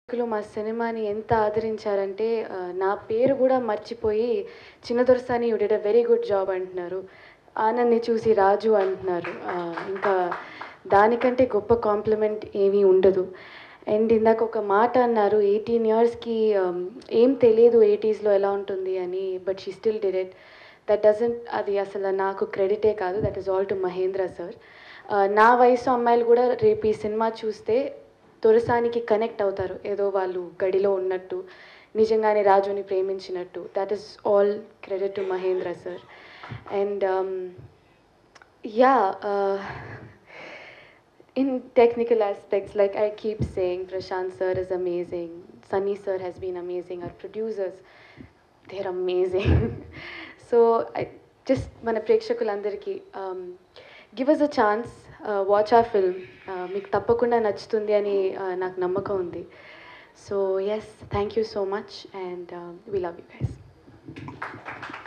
లో మా సినిమాని ఎంత ఆదరించారంటే ఆ, నా పేరు కూడా మర్చిపోయి చిన్న దొరసాని you did a very good job అంటున్నారు ఆనంద్ని చూసి రాజు అంటున్నారు ఆ, ఇంకా దానికంటే గొప్ప కాంప్లిమెంట్ ఏమీ ఉండదు అండ్ ఇందాక ఒక మాట అన్నారు ఎయిటీన్ ఇయర్స్కి ఏం తెలియదు ఎయిటీస్లో ఎలా ఉంటుంది అని but she still did it that doesn't అది అసలు నాకు క్రెడిటే కాదు that is all to Mahendra sir నా వయసు అమ్మాయిలు కూడా రేపు ఈ సినిమా చూస్తే తొరసానికి కనెక్ట్ అవుతారు ఏదో వాళ్ళు గడిలో ఉన్నట్టు నిజంగానే రాజుని ప్రేమించినట్టు that is all credit to Mahendra sir and ya in technical aspects, like I keep saying, Prashant sir is amazing. Sunny sir has been amazing. Our producers, they're amazing. so I just మన ప్రేక్షకులందరికీ um, give us a chance, uh, watch our film. Uh, మీకు తప్పకుండా నచ్చుతుంది అని uh, నాకు నమ్మకం ఉంది so yes thank you so much and we love you guys